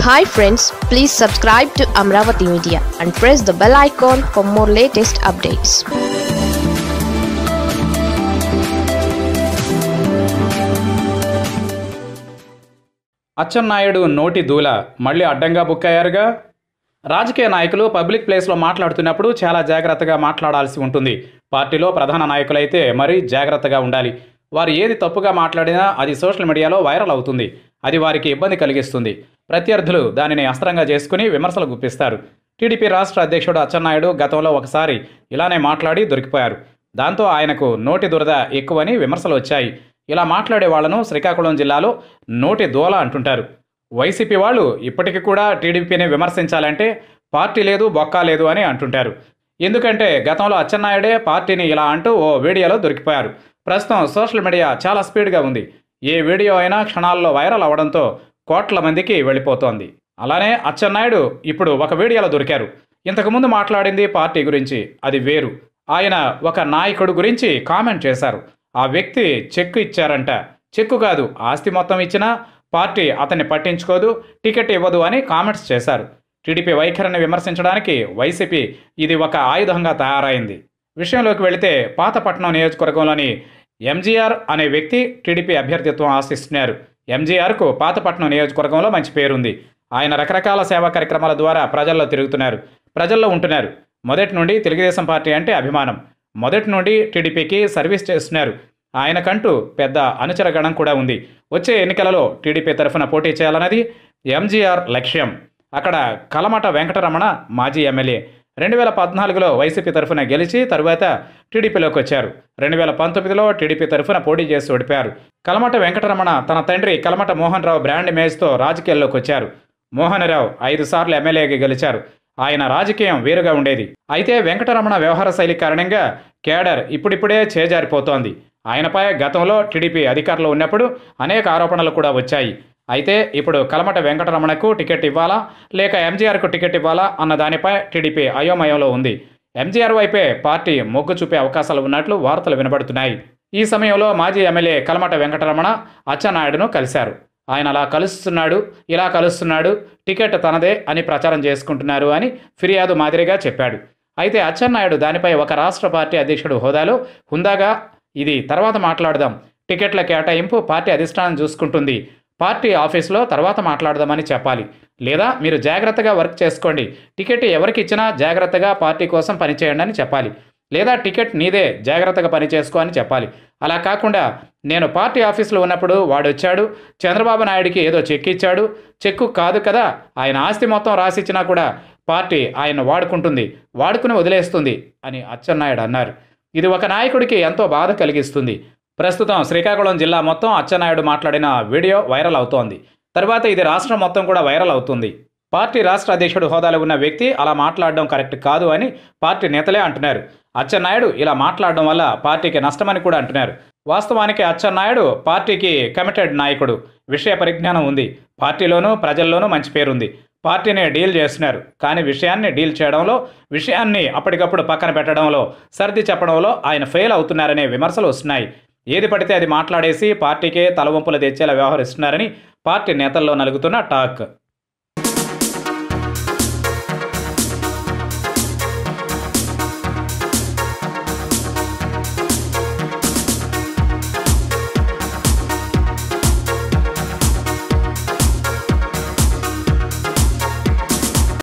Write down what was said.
hi friends please subscribe to Amaravati media and press the bell icon for more latest updates Atchannaidu నోటి దూల మళ్ళీ అడ్డంగా book అయ్యారుగా రాజకీయ నాయకులు పబ్లిక్ ప్లేస్లో మాట్లాడుతున్నప్పుడు చాలా జాగ్రత్తగా మాట్లాడాల్సి ఉంటుంది పార్టీలో ప్రధాన నాయకులైతే మరీ జాగ్రత్తగా ఉండాలి వారు ఏది తప్పుగా మాట్లాడినా అది సోషల్ మీడియాలో వైరల్ అవుతుంది అది వారికి ఇబ్బంది కలిగిస్తుంది ప్రత్యర్థులు దానిని అస్త్రంగా చేసుకుని విమర్శలు గుప్పిస్తారు టీడీపీ రాష్ట్ర అధ్యక్షుడు అచ్చెన్నాయుడు గతంలో ఒకసారి ఇలానే మాట్లాడి దొరికిపోయారు దాంతో ఆయనకు నోటి దురద ఎక్కువని విమర్శలు వచ్చాయి ఇలా మాట్లాడే వాళ్లను శ్రీకాకుళం జిల్లాలో నోటి దోల అంటుంటారు వైసీపీ వాళ్ళు ఇప్పటికీ కూడా టీడీపీని విమర్శించాలంటే పార్టీ లేదు బొక్కా లేదు అని అంటుంటారు ఎందుకంటే గతంలో అచ్చెన్నాయుడే పార్టీని ఇలా అంటూ ఓ వీడియోలో దొరికిపోయారు ప్రస్తుతం సోషల్ మీడియా చాలా స్పీడ్గా ఉంది ఏ వీడియో అయినా క్షణాల్లో వైరల్ అవడంతో కోట్ల మందికి వెళ్ళిపోతోంది అలానే అచ్చెన్నాయుడు ఇప్పుడు ఒక వీడియోలో దొరికారు ఇంతకుముందు మాట్లాడింది పార్టీ గురించి అది వేరు ఆయన ఒక నాయకుడు గురించి కామెంట్ చేశారు ఆ వ్యక్తి చెక్కు ఇచ్చారంట చెక్కు కాదు ఆస్తి మొత్తం ఇచ్చినా పార్టీ అతన్ని పట్టించుకోదు టికెట్ ఇవ్వదు అని కామెంట్స్ చేశారు టీడీపీ వైఖరిని విమర్శించడానికి వైసీపీ ఇది ఒక ఆయుధంగా తయారైంది విషయంలోకి వెళితే పాతపట్నం నియోజకవర్గంలోని ఎంజీఆర్ అనే వ్యక్తి టీడీపీ అభ్యర్థిత్వం ఆశిస్తున్నారు ఎంజీఆర్కు పాతపట్నం నియోజకవర్గంలో మంచి పేరుంది ఆయన రకరకాల సేవా కార్యక్రమాల ద్వారా ప్రజల్లో తిరుగుతున్నారు ప్రజల్లో ఉంటున్నారు మొదటి నుండి తెలుగుదేశం పార్టీ అంటే అభిమానం మొదటి నుండి టీడీపీకి సర్వీస్ చేస్తున్నారు ఆయనకంటూ పెద్ద అనుచర గణం కూడా ఉంది వచ్చే ఎన్నికలలో టీడీపీ తరఫున పోటీ చేయాలన్నది ఎంజీఆర్ లక్ష్యం అక్కడ కలమట వెంకటరమణ మాజీ ఎమ్మెల్యే రెండు వేల పద్నాలుగులో వైసీపీ తరఫున గెలిచి తరువాత టీడీపీలోకి వచ్చారు రెండు వేల పంతొమ్మిదిలో టీడీపీ తరఫున పోటీ చేసి ఓడిపారు కలమట వెంకటరమణ తన తండ్రి కలమట మోహన్ రావు బ్రాండ్ ఇమేజ్తో రాజకీయాల్లోకి వచ్చారు మోహన్ రావు ఐదు సార్లు ఎమ్మెల్యేగా గెలిచారు ఆయన రాజకీయం వేరుగా ఉండేది అయితే వెంకటరమణ వ్యవహార శైలి కారణంగా కేడర్ ఇప్పుడిప్పుడే చేజారిపోతోంది ఆయనపై గతంలో టీడీపీ అధికారంలో ఉన్నప్పుడు అనేక ఆరోపణలు కూడా వచ్చాయి అయితే ఇప్పుడు కలమట వెంకటరమణకు టికెట్ ఇవ్వాలా లేక ఎంజీఆర్కు టికెట్ ఇవ్వాలా అన్న దానిపై టీడీపీ అయోమయంలో ఉంది ఎంజీఆర్ వైపే పార్టీ మొగ్గు చూపే అవకాశాలు ఉన్నట్లు వార్తలు వినబడుతున్నాయి ఈ సమయంలో మాజీ ఎమ్మెల్యే కలమట వెంకటరమణ అచ్చెన్నాయుడును కలిశారు ఆయన అలా కలుస్తున్నాడు ఇలా కలుస్తున్నాడు టికెట్ తనదే అని ప్రచారం చేసుకుంటున్నారు అని ఫిర్యాదు మాదిరిగా చెప్పాడు అయితే అచ్చెన్నాయుడు దానిపై ఒక రాష్ట్ర పార్టీ అధ్యక్షుడు హోదాలో హుందాగా ఇది తర్వాత మాట్లాడదాం టికెట్ల కేటాయింపు పార్టీ అధిష్టానం చూసుకుంటుంది పార్టీ ఆఫీస్లో తర్వాత మాట్లాడదామని చెప్పాలి లేదా మీరు జాగ్రత్తగా వర్క్ చేసుకోండి టికెట్ ఎవరికి ఇచ్చినా జాగ్రత్తగా పార్టీ కోసం పనిచేయండి అని చెప్పాలి లేదా టికెట్ నీదే జాగ్రత్తగా పని చేసుకో అని చెప్పాలి అలా కాకుండా నేను పార్టీ ఆఫీసులో ఉన్నప్పుడు వాడు వచ్చాడు చంద్రబాబు నాయుడికి ఏదో చెక్ ఇచ్చాడు చెక్కు కాదు కదా ఆయన ఆస్తి మొత్తం రాసిచ్చినా కూడా పార్టీ ఆయన వాడుకుంటుంది వాడుకుని వదిలేస్తుంది అని అచ్చెన్నాయుడు అన్నారు ఇది ఒక నాయకుడికి ఎంతో బాధ కలిగిస్తుంది ప్రస్తుతం శ్రీకాకుళం జిల్లా మొత్తం అచ్చెన్నాయుడు మాట్లాడిన వీడియో వైరల్ అవుతోంది తర్వాత ఇది రాష్ట్రం మొత్తం కూడా వైరల్ అవుతుంది పార్టీ రాష్ట్ర అధ్యక్షుడు హోదాలో ఉన్న వ్యక్తి అలా మాట్లాడడం కరెక్ట్ కాదు అని పార్టీ నేతలే అంటున్నారు అచ్చెన్నాయుడు ఇలా మాట్లాడడం వల్ల పార్టీకి నష్టమని కూడా అంటున్నారు వాస్తవానికి అచ్చెన్నాయుడు పార్టీకి కమిటెడ్ నాయకుడు విషయ పరిజ్ఞానం ఉంది పార్టీలోనూ ప్రజల్లోనూ మంచి పేరుంది పార్టీని డీల్ చేస్తున్నారు కానీ విషయాన్ని డీల్ చేయడంలో విషయాన్ని అప్పటికప్పుడు పక్కన పెట్టడంలో సర్ది చెప్పడంలో ఆయన ఫెయిల్ అవుతున్నారనే విమర్శలు వస్తున్నాయి ఏది పడితే అది మాట్లాడేసి పార్టీకే తలవంపులు తెచ్చేలా వ్యవహరిస్తున్నారని పార్టీ నేతల్లో నలుగుతున్న టాక్